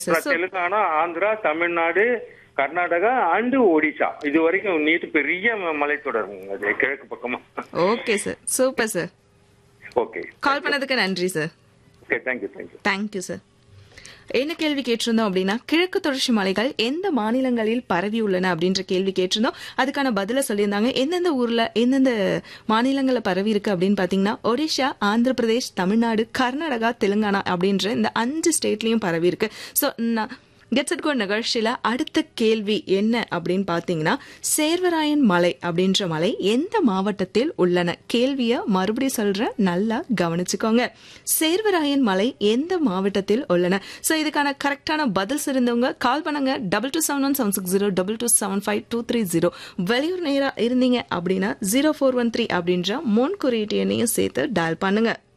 அப்புறம் தெலுங்கானா ஆந்திரா தமிழ்நாடு கர்நாடகா அண்டு ஒடிசா இது வரைக்கும் நீட்டு பெரிய ம- மலைத்தொடர் அது கிழக்கு பக்கமா okay sir super sir okay call பண்ணதுக்கு நன்றி சார் okay thank you thank you thank you sir என்ன கேள்வி கேட்டிருந்தோம் அப்படின்னா கிழக்கு தொடர்ச்சி மலைகள் எந்த மாநிலங்களில் பரவி உள்ளன அப்படின்ற கேள்வி கேட்டிருந்தோம் அதுக்கான பதில சொல்லியிருந்தாங்க எந்தெந்த ஊர்ல எந்தெந்த மாநிலங்களில் பரவி இருக்கு அப்படின்னு பாத்தீங்கன்னா ஒடிஷா ஆந்திர பிரதேஷ் தமிழ்நாடு கர்நாடகா தெலுங்கானா அப்படின்ற இந்த அஞ்சு ஸ்டேட்லயும் பரவி இருக்கு ஸோ கெட்ஸ் இட் கோ நிகழ்ச்சியில அடுத்த கேள்வி என்ன அப்படின்னு பாத்தீங்கன்னா சேர்வராயன் மலை அப்படின்ற மலை எந்த மாவட்டத்தில் உள்ளன கேள்விய மறுபடியும் சொல்றேன் நல்லா கவனிச்சுக்கோங்க சேர்வராயன் மலை எந்த மாவட்டத்தில் உள்ளன சோ இதுக்கான கரெக்டான பதில் சிறந்தவங்க கால் பண்ணுங்க double two seven one seven six zero double two seven five two three zero வெளியூர் நேரா இருந்தீங்க அப்படின்னா ஜீரோ ஃபோர் ஒன் த்ரீ அப்படின்ற முன் குறியீட்டு எண்ணையும் சேர்த்து டயல் பண்ணுங்க